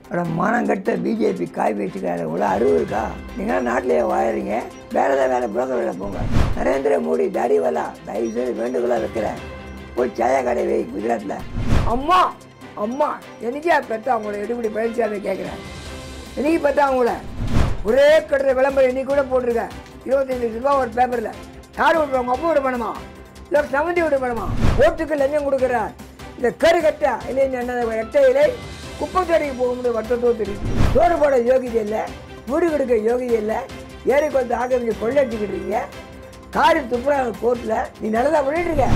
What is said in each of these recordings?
அட மானங்கட்ட பிஜேபி காய் வச்சுக்காத இவ்வளோ அறிவு இருக்கா நீங்களாம் நாட்டிலேயே வாழறீங்க வேற ஏதாவது வேலை புரோக்கர் வேலை போங்க நரேந்திர மோடி தாடிவாலா தயவு செய்து வேண்டுகோளாக வைக்கிறேன் போய் சாயா கடை வை குஜராத்தில் அம்மா அம்மா எனக்கே பெற்ற அவங்கள எடுபடி பயிற்சியாவே கேட்குறேன் என்னைக்கு பார்த்தா அவங்கள ஒரே கட்டுற விளம்பரம் இன்னைக்கு கூட போட்டிருக்கேன் இருபத்தஞ்சு லட்ச ரூபா ஒரு பேப்பரில் யார் விடுவாங்க அப்பா விட வேணுமா இல்லை சமந்தி விட வேணுமா ஓட்டுக்கு லஞ்சம் கொடுக்குறார் இந்த கரு கட்டா இல்லை என்ன எட்ட இலை குப்பை தடிக்கு போகும்போது வட்டத்தோ தெரியும் சோறு போட யோகிதை இல்லை வீடு கொடுக்க யோகிதை இல்லை ஏறி கொஞ்சம் ஆக்கிரமிச்சு கொள்ளடிச்சுக்கிட்டு இருக்கீங்க காரி துப்புறாங்க கோர்ட்டில் நீ நல்லதா பண்ணிட்டு இருக்க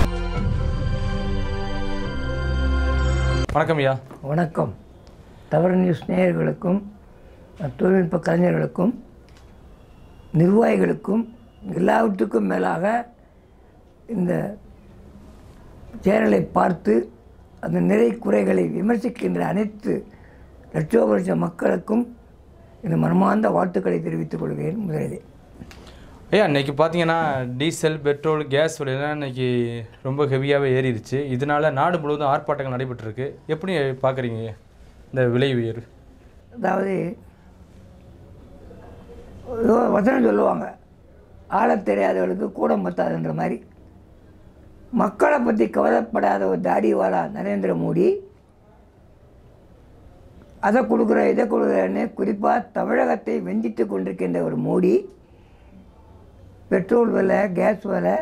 வணக்கம் ஐயா வணக்கம் தவறு நியூஸ் நேயர்களுக்கும் தொழில்நுட்ப கலைஞர்களுக்கும் நிர்வாகிகளுக்கும் எல்லாவற்றுக்கும் மேலாக இந்த சேனலை பார்த்து அந்த நிறை குறைகளை விமர்சிக்கின்ற அனைத்து லட்சோப லட்ச மக்களுக்கும் இந்த மனமார்ந்த வாழ்த்துக்களை தெரிவித்துக் கொள்கிறேன் முதலிலே ஐயா இன்னைக்கு பார்த்தீங்கன்னா டீசல் பெட்ரோல் கேஸ் விலையெல்லாம் இன்னைக்கு ரொம்ப ஹெவியாகவே ஏறிடுச்சு இதனால நாடு முழுவதும் ஆர்ப்பாட்டங்கள் நடைபெற்றிருக்கு எப்படி பார்க்குறீங்க இந்த விலை உயர்வு அதாவது ஏதோ வசனம் சொல்லுவாங்க ஆளத் தெரியாதவர்களுக்கு கூடம் பத்தாதுன்ற மாதிரி மக்களை பற்றி கவலைப்படாத ஒரு தாடிவாலா நரேந்திர மோடி அதை கொடுக்குற இதை கொடுக்குறேன்னு குறிப்பாக தமிழகத்தை வெஞ்சித்து கொண்டிருக்கின்ற ஒரு மோடி பெட்ரோல் விலை கேஸ் விலை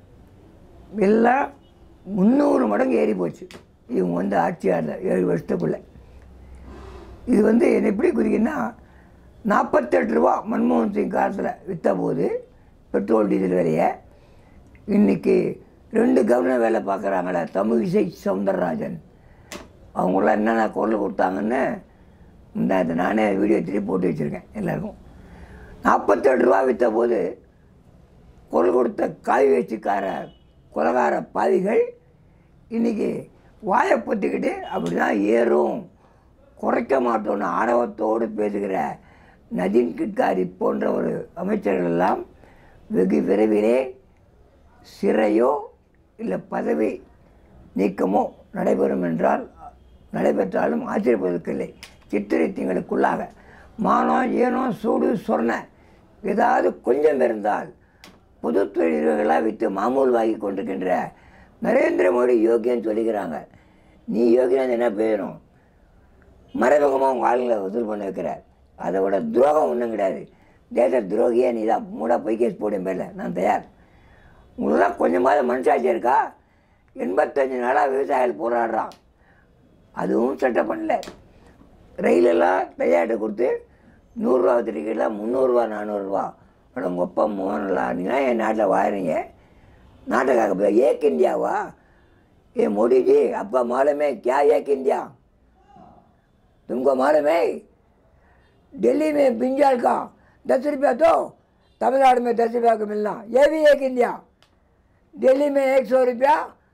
எல்லாம் முந்நூறு மடங்கு ஏறி போச்சு இவங்க வந்து ஆட்சியாளர் ஏழு வருஷத்துக்குள்ளே இது வந்து என்ன எப்படி குறிக்குன்னா நாற்பத்தெட்டு ரூபா மன்மோகன் சிங் காலத்தில் விற்ற போது பெட்ரோல் டீசல் விலையை இன்றைக்கி ரெண்டு கவர்னர் வேலை பார்க்குறாங்களே தமிழிசை சவுந்தரராஜன் அவங்களாம் என்னென்ன குரல் கொடுத்தாங்கன்னு இந்த இது நானே வீடியோ திருப்பி போட்டு வச்சுருக்கேன் எல்லாருக்கும் நாற்பத்தெட்டு ரூபா விற்ற போது குரல் கொடுத்த காய் வச்சுக்கார கொலகார பாவிகள் இன்றைக்கி வாயை பொத்திக்கிட்டு அப்படி தான் ஏறும் குறைக்க மாட்டோம்னு ஆணவத்தோடு பேசுகிற நதின் கிட்காரி போன்ற ஒரு அமைச்சர்கள் எல்லாம் வெகு விரைவிலே சிறையோ இல்லை பதவி நீக்கமோ நடைபெறும் என்றால் நடைபெற்றாலும் ஆச்சரியப்படுவதற்கில்லை சித்திரை திங்களுக்குள்ளாக மானம் ஏனம் சூடு சொர்ண ஏதாவது கொஞ்சம் இருந்தால் பொது தொழில்களாக விற்று மாமூல் வாங்கி கொண்டிருக்கின்ற நரேந்திர மோடி யோகியன்னு சொல்லிக்கிறாங்க நீ யோகியன் என்ன பேரும் மறைமுகமாக உங்கள் ஆளுங்களை வசூல் பண்ண வைக்கிறார் அதை விட துரோகம் ஒன்றும் கிடையாது தேச துரோகியே நீ தான் மூடா பொய் கேஸ் போடும் பேரில் நான் தயார் உங்களெல்லாம் கொஞ்சமாவது மனசாட்சி இருக்கா எண்பத்தஞ்சு நாளாக விவசாயிகள் போராடுறான் அதுவும் சட்டம் பண்ணல ரயிலெல்லாம் தயாரிட்டு கொடுத்து நூறுரூவா டிக்கெட்டில் முந்நூறுரூவா நானூறுரூவா அட உங்கள் அப்பா மோகன்லாம் நீங்களாம் என் நாட்டில் வாழறீங்க நாட்டுக்காக ஏக் இந்தியாவா ஏ மோடிஜி அப்பா மாலுமே क्या एक इंडिया तुमको मालूम है दिल्ली में बिंजल का दस रुपया तो तमिलनाडु में दस रुपया को मिलना ये भी एक इंडिया दिल्ली में एक सौ रुपया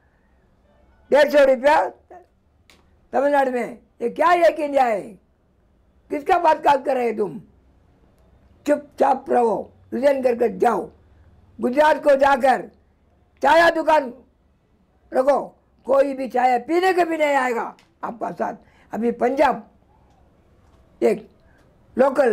डेढ़ सौ रुपया तमिलनाडु में ये क्या एक इंडिया है किसका बात काट कर रहे तुम चुपचाप रहो रिजाइन करके जाओ गुजरात को जाकर चाय दुकान रखो कोई भी चाय पीने के भी नहीं आएगा आपका साथ अभी पंजाब एक लोकल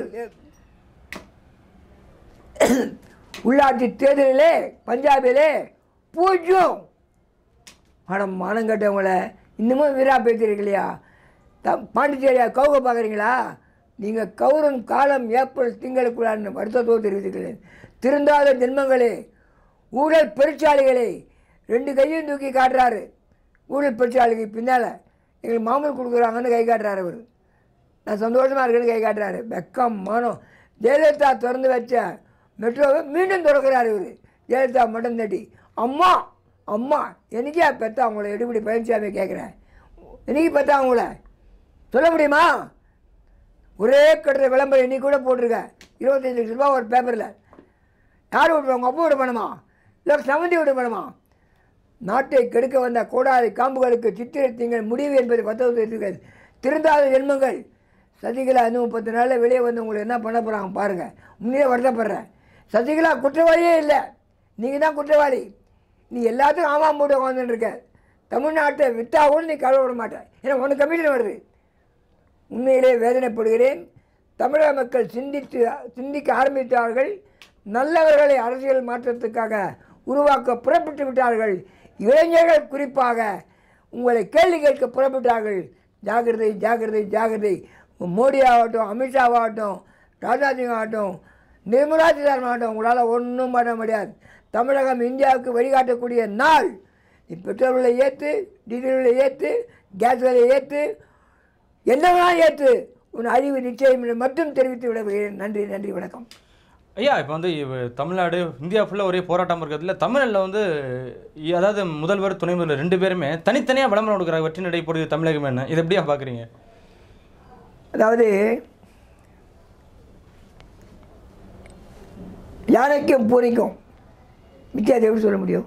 உள்ளாட்சி தேர்தலிலே பஞ்சாபிலே பூஜ்யம் ஆனால் மானம் கட்டவங்கள இன்னமும் வீரா பேசுறீங்களா த பாண்டிச்சேரியா கவுக பார்க்குறீங்களா நீங்கள் கௌரம் காலம் ஏப்ரல் திங்களுக்குள்ளான்னு வருத்தத்தோடு தெரிவித்துக்கிறேன் திருந்தாத ஜென்மங்களே ஊழல் பெருச்சாளிகளே ரெண்டு கையும் தூக்கி காட்டுறாரு ஊழல் பெருச்சாளிக்கு பின்னால் எங்களுக்கு மாமூல் கொடுக்குறாங்கன்னு கை காட்டுறாரு அவர் நான் சந்தோஷமாக இருக்குன்னு கை காட்டுறாரு வெக்கம் மானம் ஜெயலலிதா திறந்து வச்ச மெட்ரோவை மீண்டும் திறக்கிறார் இவர் ஜெயலலிதா மட்டும் தட்டி அம்மா அம்மா எனக்கே பெற்ற அவங்கள எடுபடி பழனிசாமி கேட்குறேன் என்னைக்கு பெற்ற அவங்கள சொல்ல முடியுமா ஒரே கட்டுற விளம்பரம் இன்னைக்கு கூட போட்டிருக்கேன் இருபத்தஞ்சி லட்ச ரூபா ஒரு பேப்பரில் யார் விடுவாங்க அப்பா விட வேணுமா இல்லை சமந்தி விட வேணுமா நாட்டை கெடுக்க வந்த கோடாரி காம்புகளுக்கு சித்திரை திங்கள் முடிவு என்பது பத்தொன்பது இருக்கிறது திருந்தாத ஜென்மங்கள் சசிகலா இன்னும் பத்து நாளில் வெளியே வந்து உங்களை என்ன பண்ண போகிறாங்க பாருங்கள் உண்மையே வருத்தப்படுறேன் சசிகலா குற்றவாளியே இல்லை நீங்கள் தான் குற்றவாளி நீ எல்லாத்துக்கும் ஆமாம் போட்டு உட்காந்துட்டு இருக்க தமிழ்நாட்டை விற்றா கூட நீ கழுவ விட மாட்டேன் ஏன்னா உனக்கு கமிஷன் வருது உண்மையிலே வேதனைப்படுகிறேன் தமிழக மக்கள் சிந்தித்து சிந்திக்க ஆரம்பித்தார்கள் நல்லவர்களை அரசியல் மாற்றத்துக்காக உருவாக்க புறப்பட்டு விட்டார்கள் இளைஞர்கள் குறிப்பாக உங்களை கேள்வி கேட்க புறப்பட்டார்கள் ஜாகிரதை ஜாகிரதை ஜாகிரதை மோடி ஆகட்டும் அமித்ஷாவாகட்டும் ராஜாசிங் ஆகட்டும் நிர்மலா சீதாராமன் ஆகட்டும் உங்களால் ஒன்றும் பண்ண முடியாது தமிழகம் இந்தியாவுக்கு வழிகாட்டக்கூடிய நாள் நீ பெட்ரோல் விலை ஏற்று டீசல் விலை ஏற்று கேஸ் விலை ஏற்று என்ன வேணாலும் ஏற்று உன் அழிவு நிச்சயம் என்று மட்டும் தெரிவித்து விடுகிறேன் நன்றி நன்றி வணக்கம் ஐயா இப்போ வந்து இவ- தமிழ்நாடு இந்தியா ஃபுல்லாக ஒரே போராட்டம் இருக்கிறதுல தமிழ்நாட்டில் வந்து இ- அதாவது முதல்வர் துணை முதல்வர் ரெண்டு பேருமே தனித்தனியாக விளம்பரம் கொடுக்குறாங்க வெற்றி நடை போடுது தமிழகம் என்ன இதை எப்படியா பார்க்குறீங்க அதாவது யானைக்கும் பூனைக்கும் வித்தியாசம் எப்படி சொல்ல முடியும்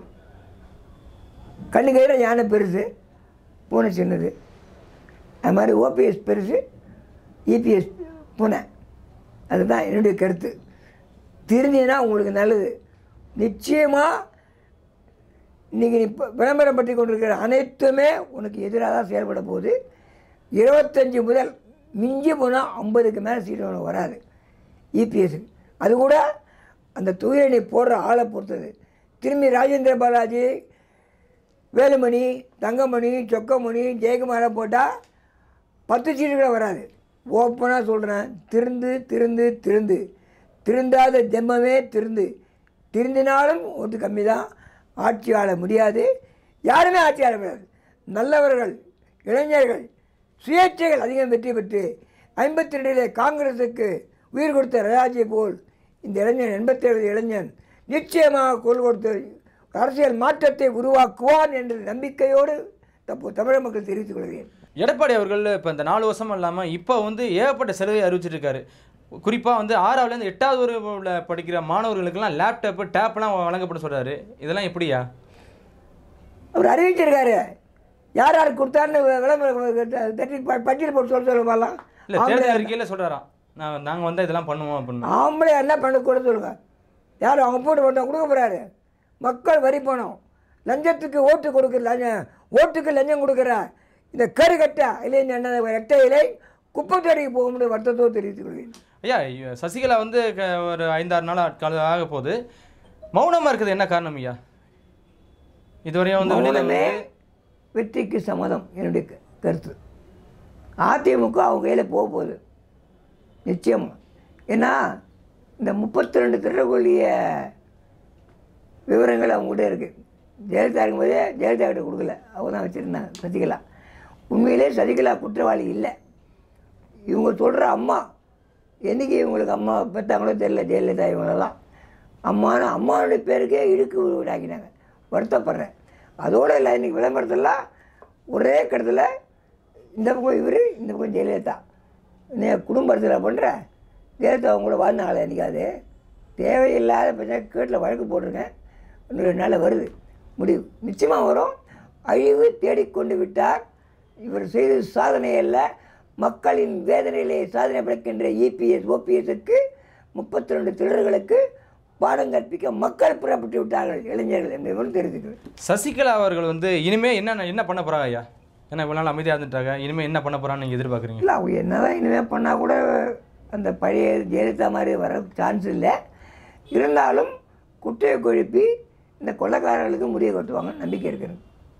கண்ணு கையில் யானை பெருசு பூனை சின்னது அது மாதிரி ஓபிஎஸ் பெருசு இபிஎஸ் பூனை அதுதான் என்னுடைய கருத்து திருந்தினா உங்களுக்கு நல்லது நிச்சயமாக இன்றைக்கி நீ இப்போ விளம்பரம் பற்றி கொண்டிருக்கிற அனைத்துமே உனக்கு எதிராக தான் செயல்பட போகுது இருபத்தஞ்சி முதல் மிஞ்சி போனால் ஐம்பதுக்கு மேலே சீட்டு உனக்கு வராது இபிஎஸ்க்கு அது கூட அந்த தொகுதியை நீ போடுற ஆளை பொறுத்தது திரும்பி ராஜேந்திர பாலாஜி வேலுமணி தங்கமணி சொக்கமணி ஜெயக்குமாரை போட்டால் பத்து சீட்டு கூட வராது ஓப்பனாக சொல்கிறேன் திருந்து திருந்து திருந்து திருந்தாத ஜென்மமே திருந்து திருந்தினாலும் ஒன்று கம்மி தான் ஆட்சி ஆள முடியாது யாருமே ஆட்சி ஆள முடியாது நல்லவர்கள் இளைஞர்கள் சுயேட்சைகள் அதிகம் வெற்றி பெற்று ஐம்பத்தி ரெண்டிலே காங்கிரஸுக்கு உயிர் கொடுத்த ராஜாஜி போல் இந்த இளைஞன் எண்பத்தேழு இளைஞன் நிச்சயமாக குரல் கொடுத்து அரசியல் மாற்றத்தை உருவாக்குவான் என்ற நம்பிக்கையோடு தப்பு தமிழக மக்கள் தெரிவித்துக் கொள்கிறேன் எடப்பாடி அவர்கள் இப்போ இந்த நாலு வருஷம் இல்லாமல் இப்போ வந்து ஏகப்பட்ட செலவை அறிவிச்சிருக்காரு குறிப்பாக வந்து ஆறாவதுலேருந்து எட்டாவது வகுப்புல படிக்கிற மாணவர்களுக்கெல்லாம் லேப்டாப்பு டேப்லாம் வழங்கப்பட சொல்கிறாரு இதெல்லாம் எப்படியா அவர் அறிவிச்சிருக்காரு யார் யார் கொடுத்தாருன்னு விளம்பரம் தட்டி பட்டியல் போட்டு சொல்ல சொல்ல பாரலாம் இல்லை தேர்தல் அறிக்கையில் சொல்கிறாராம் நான் நாங்கள் வந்து இதெல்லாம் பண்ணுவோம் அப்படின்னு ஆம்பளை என்ன பண்ண கூட சொல்லுங்க யார் அவங்க போட்டு போட்டோம் கொடுக்க போகிறாரு மக்கள் வரி பணம் லஞ்சத்துக்கு ஓட்டு கொடுக்குற லஞ்சம் ஓட்டுக்கு லஞ்சம் கொடுக்குற இந்த கருகட்டை இளைஞர் என்ன ரெட்டை இலை குப்பத்தடிக்கு போக முடியும் வருத்தத்தோடு தெரிவித்துக் கொள்கிறேன் ஐயா இ- சசிகலா வந்து க- ஒரு ஐந்தாறு நாள் கால ஆக போகுது மௌனமாக இருக்குது என்ன காரணம் ஐயா இதுவரையும் வந்து வெளியில மௌனமே வந்து- வெற்றிக்கு சம்மதம் என்னுடைய க- கருத்து அதிமுக அவங்க கையில் போக போகுது நிச்சயம் ஏன்னா இந்த முப்பத்தி ரெண்டு திருடக்கூடிய விவரங்கள் அவங்ககிட்ட இருக்குது ஜெயலலிதா இருக்கும்போதே ஜெயலலிதா கிட்ட கொடுக்கல அவங்க தான் வச்சுருந்தாங்க சசிகலா உண்மையிலே சசிகலா குற்றவாளி இல்லை இவங்க சொல்கிற அம்மா என்றைக்கு இவங்களுக்கு அம்மா பெற்றாங்களோ தெரியல ஜெயலலிதா இவங்களெல்லாம் அம்மானு அம்மாவுடைய பேருக்கே இழுக்கு விடாக்கினாங்க வருத்தப்படுறேன் அதோடு இல்லை இன்றைக்கி விளம்பரத்தெல்லாம் ஒரே கடத்தில் இந்த பக்கம் இவர் இந்த பக்கம் ஜெயலலிதா நீ குடும்பத்தில் பண்ணுற ஜெயலலிதா அவங்க கூட வாழ்ந்தாங்களே என்றைக்காது தேவையில்லாத பிரச்சனை கேட்டில் வழக்கு போட்டிருக்கேன் இன்னும் ரெண்டு நாளில் வருது முடிவு நிச்சயமாக வரும் அழிவு தேடிக்கொண்டு விட்டார் இவர் செய்த சாதனை அல்ல மக்களின் வேதனையிலே சாதனை படைக்கின்ற இபிஎஸ் ஓபிஎஸ்க்கு முப்பத்தி ரெண்டு திருடர்களுக்கு பாடம் கற்பிக்க மக்கள் புறப்பட்டு விட்டார்கள் இளைஞர்கள் என்பதை தெரிவித்துக்கிறேன் சசிகலா அவர்கள் வந்து இனிமே என்ன என்ன பண்ண போகிறாங்க ஐயா ஏன்னா இவ்வளோ நாள் அமைதியாக இருந்துட்டாங்க இனிமேல் என்ன பண்ண போகிறான்னு நீங்கள் எதிர்பார்க்குறீங்க இல்லை அவங்க என்னதான் இனிமேல் பண்ணால் கூட அந்த பழைய ஜெயலலிதா மாதிரி வர சான்ஸ் இல்லை இருந்தாலும் குட்டையை கொழுப்பி இந்த கொள்ளைக்காரர்களுக்கு முடிய கட்டுவாங்க நம்பிக்கை இருக்கிறது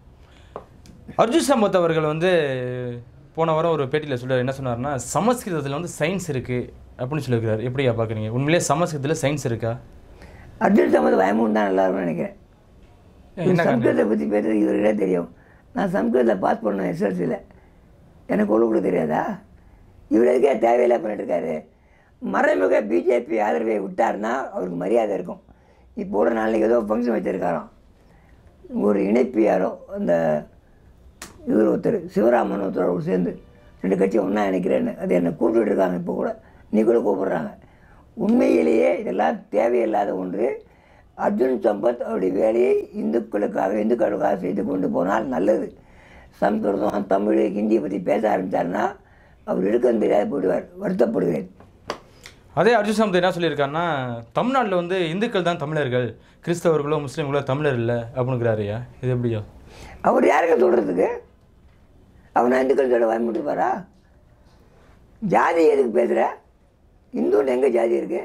அர்ஜுன் சம்பத் அவர்கள் வந்து போன வாரம் ஒரு பேட்டியில் சொல்ல என்ன சொன்னார்னா சமஸ்கிருதத்தில் வந்து சயின்ஸ் இருக்குது அப்படின்னு சொல்லியிருக்கிறார் எப்படியா பார்க்குறீங்க உண்மையிலேயே சமஸ்கிருதத்தில் சயின்ஸ் இருக்கா அர்ஜுன் சம்பத் பயமும் தான் நல்லா இருக்கும்னு நினைக்கிறேன் என்ன காரணம் சம்ஸ்கிருதத்தை பற்றி பேசுறது இவர்களே தெரியும் நான் சம்ஸ்கிருதத்தில் பாஸ் பண்ணேன் எஸ்எல்சியில் எனக்கு ஒழு கூட தெரியாதா இவர் எதுக்கே தேவையில்லை பண்ணிட்டு இருக்காரு மறைமுக பிஜேபி ஆதரவை விட்டார்னா அவருக்கு மரியாதை இருக்கும் இப்போ கூட நாளைக்கு ஏதோ ஃபங்க்ஷன் வச்சுருக்காராம் ஒரு இணைப்பு யாரோ அந்த இவர் ஒருத்தர் சிவராமன் ஒருத்தரோட சேர்ந்து ரெண்டு கட்சி ஒன்றா இணைக்கிறேன்னு அது என்னை கூப்பிட்டுட்டு இருக்காங்க இப்போ கூட நீ கூட கூப்பிட்றாங்க உண்மையிலேயே இதெல்லாம் தேவையில்லாத ஒன்று அர்ஜுன் சம்பத் அவருடைய வேலையை இந்துக்களுக்காக இந்துக்களுக்காக செய்து கொண்டு போனால் நல்லது சம்ஸ்கிருதம் தமிழ் ஹிந்தி பற்றி பேச ஆரம்பித்தார்னா அவர் எடுக்க தெரியாது போயிடுவார் வருத்தப்படுகிறேன் அதே அர்ஜுன் சம்பத் என்ன சொல்லியிருக்காருன்னா தமிழ்நாட்டில் வந்து இந்துக்கள் தான் தமிழர்கள் கிறிஸ்தவர்களோ முஸ்லீம்களோ தமிழர் இல்லை அப்படிங்கிறாருயா இது எப்படியா அவர் யாருங்க சொல்கிறதுக்கு அவர் நான் இந்துக்கள் சொல்ல வாங்கி முடிப்பாரா ஜாதி எதுக்கு பேசுகிற இந்துன்னு எங்கே ஜாதி இருக்குது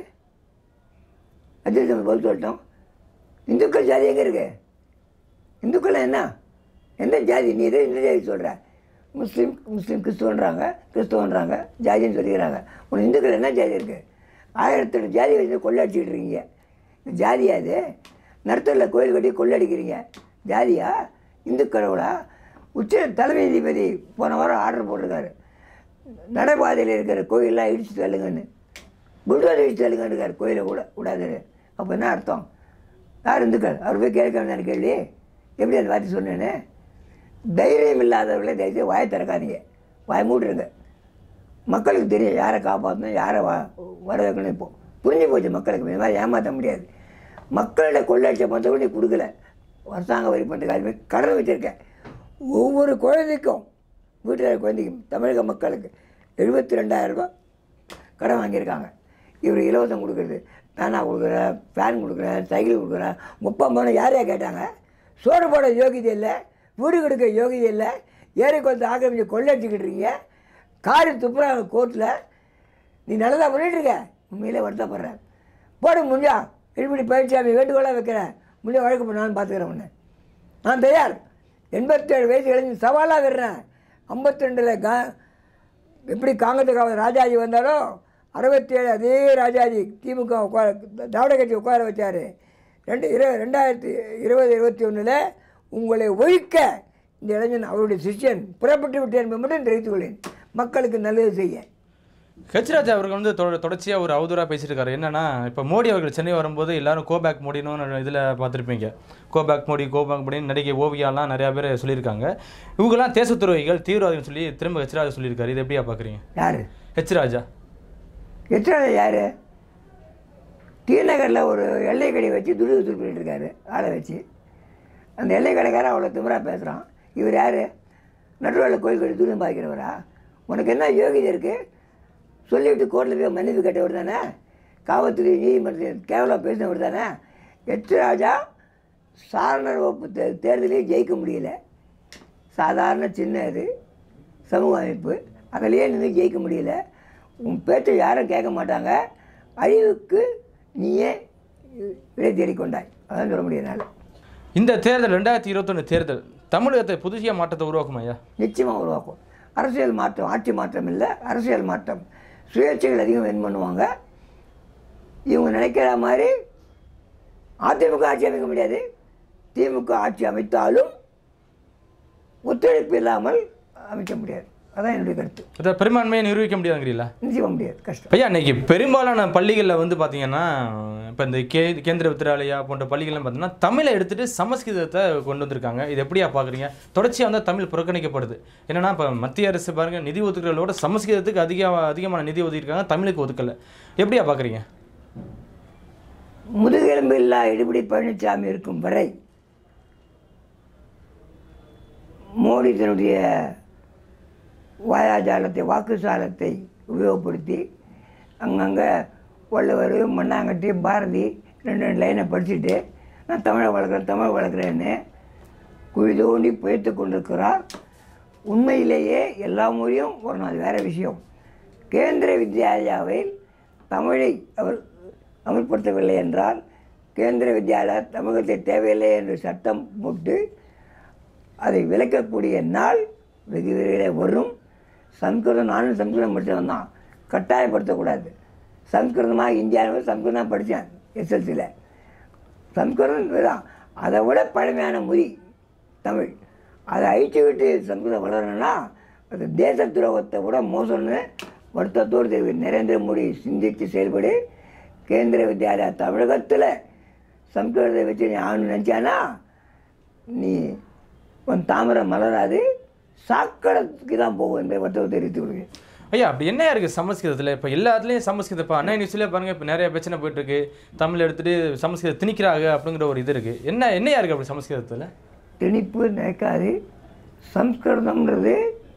அஜித் நம்ம பதில் சொல்லிட்டோம் இந்துக்கள் ஜாதி எங்கே இருக்கு இந்துக்கள் என்ன எந்த ஜாதி நீ எதை எந்த ஜாதி சொல்கிற முஸ்லீம் முஸ்லீம் கிறிஸ்துவன்றாங்க கிறிஸ்துவன்றாங்க ஜாதின்னு சொல்லிக்கிறாங்க உன் இந்துக்கள் என்ன ஜாதி இருக்குது ஆயிரத்தெட்டு ஜாதி வச்சு கொள்ளடிச்சிக்கிட்டு இருக்கீங்க இந்த ஜாதியா இது நடுத்தரில் கோயில் கட்டி கொள்ளடிக்கிறீங்க ஜாதியா இந்து கடவுளா உச்ச தலைமை நீதிபதி போன வாரம் ஆர்டர் போட்டிருக்காரு நடைபாதையில் இருக்கிற கோயிலெலாம் இடிச்சு தள்ளுங்கன்னு புல்டோர் இடிச்சு தள்ளுங்கன்னு இருக்காரு கோயிலை கூட கூடாதுன்னு அப்போ என்ன அர்த்தம் யார் இந்துக்கள் அவர் போய் கேட்க வேண்டாம் கேள்வி எப்படி அந்த வார்த்தை சொன்னேன்னு தைரியம் இல்லாதவர்களே தயவுசெய்து வாயை திறக்காதீங்க வாய் மூடுறங்க மக்களுக்கு தெரியும் யாரை காப்பாற்றணும் யாரை வ வர வைக்கணும் இப்போ புரிஞ்சு போச்சு மக்களுக்கு இந்த மாதிரி ஏமாற்ற முடியாது மக்களோட கொள்ளடிச்ச பணத்தை கூட நீ கொடுக்கல அரசாங்க வரி பண்ணுறதுக்கு அது கடன் வச்சுருக்கேன் ஒவ்வொரு குழந்தைக்கும் வீட்டில் குழந்தைக்கும் தமிழக மக்களுக்கு எழுபத்தி ரெண்டாயிரம் ரூபாய் கடன் வாங்கியிருக்காங்க இவர் இலவசம் கொடுக்குறது பேனா கொடுக்குறேன் ஃபேன் கொடுக்குறேன் சைக்கிள் கொடுக்குறேன் முப்பது பணம் யாரையா கேட்டாங்க சோறு போட யோகிதை இல்லை வீடு கொடுக்க யோகிதை இல்லை ஏறி கொஞ்சம் ஆக்கிரமிச்சு கொள்ளடிச்சுக்கிட்டு இருக்கீங்க காரி துப்புறாங்க கோர்ட்டில் நீ நல்லதாக பண்ணிட்டு இருக்க உண்மையிலே வருத்தப்படுறேன் போடு முடிஞ்சா எழுபடி பயிற்சியாமி வேண்டுகோளாக வைக்கிறேன் முடிஞ்ச வழக்கு பண்ணாலும் பார்த்துக்கிறேன் உன்னை நான் தயார் எண்பத்தேழு வயசு இளைஞர் சவாலாக விடுறேன் ஐம்பத்தி ரெண்டில் கா எப்படி காங்கிரஸ் ராஜாஜி வந்தாரோ அறுபத்தேழு அதே ராஜாஜி திமுக உட்கார திராவிட கட்சி உட்கார வச்சார் ரெண்டு இரு ரெண்டாயிரத்தி இருபது இருபத்தி ஒன்றில் உங்களை ஒழிக்க இந்த இளைஞன் அவருடைய சிஷ்யன் புறப்பட்டு விட்டேன் என்பதை மட்டும் தெரிவித்துக் கொள்ளேன் மக்களுக்கு நல்லது செய்ய ஹெச்ராஜா அவர்கள் வந்து தொட தொடர்ச்சியாக ஒரு அவதூறாக பேசிட்டு இருக்காரு என்னன்னா இப்போ மோடி அவர்கள் சென்னை வரும்போது எல்லாரும் கோபேக் மோடின்னு இதில் பார்த்துருப்பீங்க கோபேக் மோடி கோபேக் மோடின்னு நடிகை ஓவியாலாம் நிறையா பேர் சொல்லியிருக்காங்க இவங்கெல்லாம் தேசத்துறவிகள் தீவிரவாதிகள் சொல்லி திரும்ப ஹெச்ராஜா சொல்லியிருக்காரு இது எப்படியா பார்க்குறீங்க யார் ஹெச்ராஜா எத்தனை யார் டி நகரில் ஒரு எல்லை கடை வச்சு துடு துருப்பிட்டு இருக்காரு ஆளை வச்சு அந்த எல்லை கடைக்காரன் அவ்வளோ திமிரா பேசுகிறான் இவர் யார் நடுவில் கோயில் கட்டி துணி பாய்க்கிறவரா உனக்கு என்ன யோகிதை இருக்குது சொல்லிவிட்டு கோர்ட்டில் போய் மன்னிப்பு கேட்டவர் தானே காவல்துறை நீதிமன்றத்தில் கேவலம் பேசினவர் தானே எட்டு ராஜா சாரணர் வகுப்பு தே தேர்தலையும் ஜெயிக்க முடியல சாதாரண சின்ன இது சமூக அமைப்பு அதிலேயே நின்று ஜெயிக்க முடியல உன் பேச்சை யாரும் கேட்க மாட்டாங்க அழிவுக்கு நீயே விடை தேடிக்கொண்டாய் அதான் சொல்ல முடியும் என்னால் இந்த தேர்தல் ரெண்டாயிரத்தி இருபத்தொன்று தேர்தல் தமிழகத்தை புதுசிய மாற்றத்தை உருவாக்கும் ஐயா நிச்சயமாக உருவாக்கும் அரசியல் மாற்றம் ஆட்சி மாற்றம் இல்லை அரசியல் மாற்றம் சுயேட்சைகள் அதிகம் வின் பண்ணுவாங்க இவங்க நினைக்கிற மாதிரி அதிமுக ஆட்சி அமைக்க முடியாது திமுக ஆட்சி அமைத்தாலும் ஒத்துழைப்பு இல்லாமல் அமைக்க முடியாது அதான் என்னுடைய கருத்து அதை பெரும்பான்மையை நிரூபிக்க முடியாதுங்கிறீங்களா நிச்சயமாக முடியாது கஷ்டம் ஐயா இன்னைக்கு பெரும்பாலான பள்ளிகளில் வந்து பார்த்தீங்கன்னா இப்போ இந்த கே கேந்திர வித்யாலயா போன்ற பள்ளிகள்லாம் பார்த்தீங்கன்னா தமிழை எடுத்துட்டு சமஸ்கிருதத்தை கொண்டு வந்திருக்காங்க இது எப்படியா பார்க்குறீங்க தொடர்ச்சியாக வந்து தமிழ் புறக்கணிக்கப்படுது என்னன்னா இப்போ மத்திய அரசு பாருங்க நிதி ஒதுக்குறதோட சமஸ்கிருதத்துக்கு அதிக அதிகமான நிதி ஒதுக்கியிருக்காங்க தமிழுக்கு ஒதுக்கலை எப்படியா பார்க்குறீங்க முதுகெலும்பு இல்லா எடுபடி பழனிசாமி இருக்கும் வரை மோடி தன்னுடைய வாயாஜாலத்தை வாக்குசாலத்தை உபயோகப்படுத்தி அங்கங்கே வள்ளுவர் மண்ணாங்கட்டி பாரதி ரெண்டு ரெண்டு லைனை படிச்சுட்டு நான் தமிழை வளர்க்குறேன் தமிழை வளர்க்குறேன்னு குழி தோண்டி புயத்து கொண்டிருக்கிறார் உண்மையிலேயே எல்லா மொழியும் ஒரு நாள் வேறு விஷயம் கேந்திர வித்யாலயாவில் தமிழை அவர் அமல்படுத்தவில்லை என்றால் கேந்திர வித்யாலயா தமிழகத்தை தேவையில்லை என்று சட்டம் போட்டு அதை விளக்கக்கூடிய நாள் வெகு விரைவில் வரும் சம்ஸ்கிருதம் நானும் சம்ஸ்கிருதம் படித்தவன் தான் கட்டாயப்படுத்தக்கூடாது சம்ஸ்கிருதமாக இந்தியாவில் சம்ஸ்கிருதம் படித்தேன் எஸ்எல்சியில் சம்ஸ்கிருதம் தான் அதை விட பழமையான மொழி தமிழ் அதை அழிச்சு விட்டு சம்ஸ்கிருதம் வளரணும்னா அது தேச துரோகத்தை விட மோசம்னு வருத்தத்தோடு தெரிவி நரேந்திர மோடி சிந்தித்து செயல்படு கேந்திர வித்யாலயா தமிழகத்தில் சம்ஸ்கிருதத்தை வச்சு நீ ஆகணும்னு நினச்சானா நீ உன் தாமரை மலராது சாக்கடைக்கு தான் போகும் என்பதை வருத்தத்தை தெரிவித்துக் கொள்கிறேன் ஐயா அப்படி என்ன இருக்குது சமஸ்கிருதத்தில் இப்போ எல்லாத்துலேயும் சமஸ்கிருதம் இப்போ அண்ணா நியூஸ்லேயே பாருங்கள் இப்போ நிறைய பிரச்சனை போயிட்டு இருக்கு தமிழ் எடுத்துட்டு சமஸ்கிருதம் திணிக்கிறாங்க அப்படிங்கிற ஒரு இது இருக்குது என்ன என்னையா இருக்குது அப்படி சமஸ்கிருதத்தில் திணிப்பு நினைக்காது சம்ஸ்கிருதம்ன்றது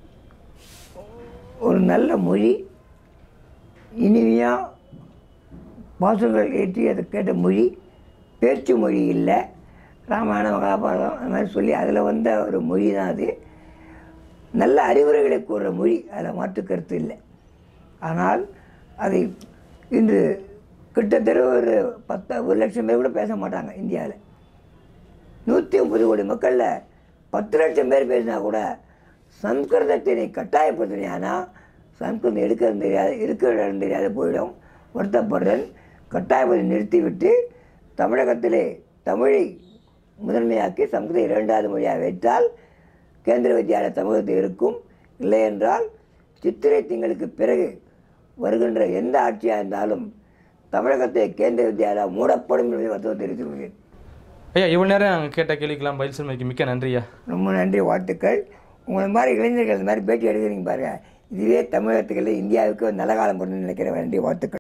ஒரு நல்ல மொழி இனிமையாக வாசல்கள் ஏற்றி அதை கேட்ட மொழி பேச்சு மொழி இல்லை ராமாயணம் மகாபாரதம் அந்த மாதிரி சொல்லி அதில் வந்த ஒரு மொழி தான் அது நல்ல அறிவுரைகளை கூறுற மொழி அதில் மாற்று கருத்து இல்லை ஆனால் அதை இன்று கிட்டத்தட்ட ஒரு பத்து ஒரு லட்சம் பேர் கூட பேச மாட்டாங்க இந்தியாவில் நூற்றி முப்பது கோடி மக்களில் பத்து லட்சம் பேர் பேசினா கூட சம்ஸ்கிருதத்தினை கட்டாயப்படுத்தினா சம்ஸ்கிருதம் எடுக்கிறது தெரியாது இருக்கிற இடம் தெரியாது போயிடும் வருத்தப்படுறேன் கட்டாயப்படுத்தி நிறுத்திவிட்டு தமிழகத்திலே தமிழை முதன்மையாக்கி சம்ஸ்கிருதம் இரண்டாவது மொழியாக வைத்தால் கேந்திர வித்யாலய தமிழகத்தில் இருக்கும் இல்லை என்றால் சித்திரை திங்களுக்கு பிறகு வருகின்ற எந்த ஆட்சியாக இருந்தாலும் தமிழகத்தை கேந்திர வித்யாலயா மூடப்படும் என்பதை வருத்தம் தெரிவித்துக் கொள்கிறேன் ஐயா இவ்வளோ நேரம் நாங்கள் கேட்ட கேள்விக்கெல்லாம் பதில் சொன்னதுக்கு மிக்க நன்றியா ரொம்ப நன்றி வாழ்த்துக்கள் உங்களை மாதிரி இளைஞர்கள் இந்த மாதிரி பேட்டி எடுக்கிறீங்க பாருங்க இதுவே தமிழகத்துக்கு இல்லை இந்தியாவுக்கு ஒரு நல்ல காலம் பொருள்னு நினைக்கிறேன் நன்றி வாழ்த்துக்கள்